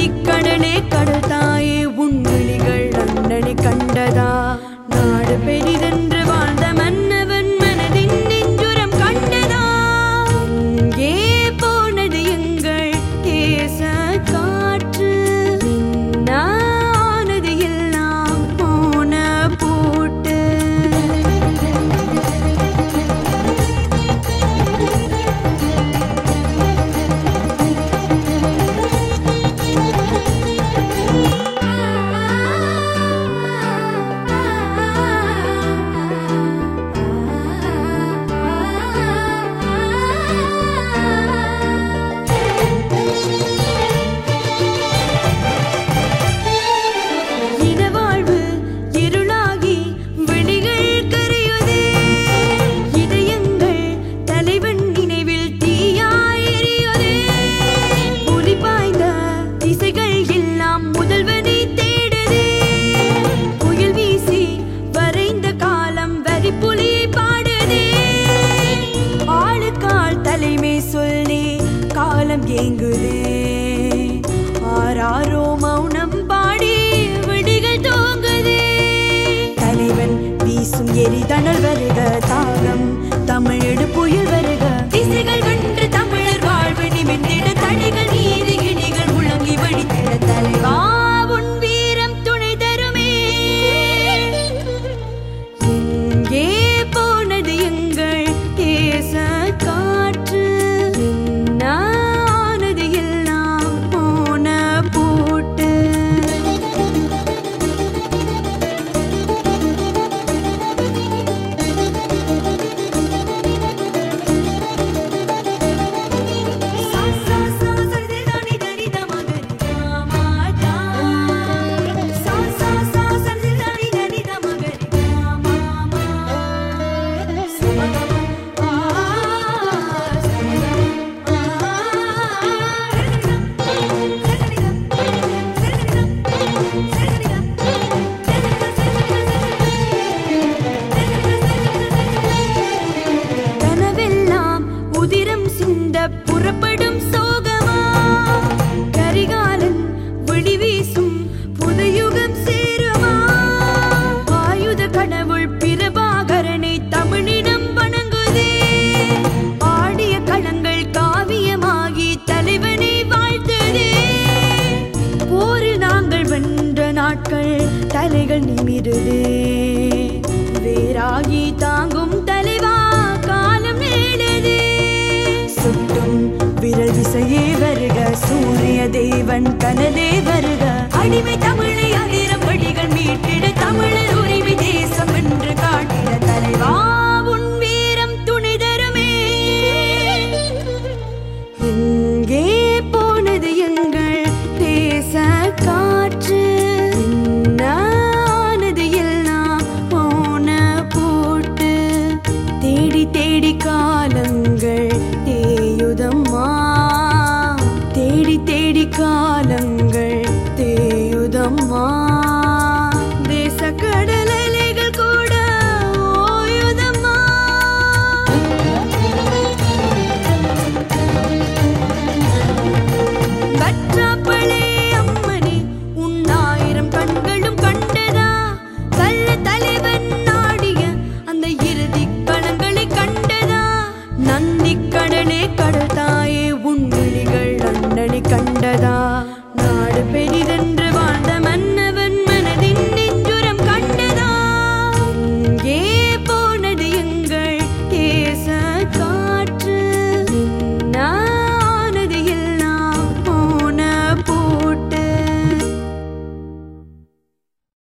அணிக்கடலே கடல் தாயே உன் விழிகள் அண்ணனை கண்டதா நாடு பெரிதென்று வாழ்ந்த மன்னவன் மனதின் நெஞ்சுரம் கண்டதா எங்கே போனது எங்கள் தேச காற்று என்னானது எல்லாம் போன பூட்டு இனவாழ்வு இருளாகி விழிகள் கரையுதே இதயங்கள் தலைவன் நினைவில் தீயாய் எரியுதே புலி பாய்ந்த திசைகள் எல்லாம் முதல்வனை தேடுதே புயல் வீசி வரைந்த காலம் வரி புலி பாடுதே ஆளுக்கால் தலைமை சொல்லி காலம் ஏங்குதே ஆராரோ மௌனம் பாடி விடிகள் தூங்குதே தலைவன் வீசும் எரிதணல் வருக தாகம் தமிழடு புயல் வருக திசைகள் வென்று தமிழர் வாழ்வு நிமிர்ந்திட தடைகள் நீதி இடிகள் முழங்கி வடித்திட தலைவா உன் வீரம் துணை தருமே எங்கே போனது எங்கள் தேச காற்று என்னானது எல்லாம் போன பூட்டு சா சா சா சரிதே தானி தரி தமா தரி தமா தா சா சா சா சரிதே தானி தரி தமா கரி தமா மா சுமகம ஆ சுமகம கனவெல்லாம் உதிரம் சிந்த புறப்படும் சோகமா கரிகாலன் விழி வீசும் புதையுகம் சேருமா ஆயுத கடவுள் பிரபாகரனை தமிழிடம் வணங்குதே ஆடிய களங்கள் காவியமாகி தலைவனை வாழ்த்துதே போரில் நாங்கள் வென்ற நாட்கள் தலைகள் நிமிருதே வேறாகி தாங்கும் தலைவா காலம் நேடுதே சுட்டும் விரல் விசையே வருக சூரிய தேவன் கனலே வருக அடிமை தமிழை அறிய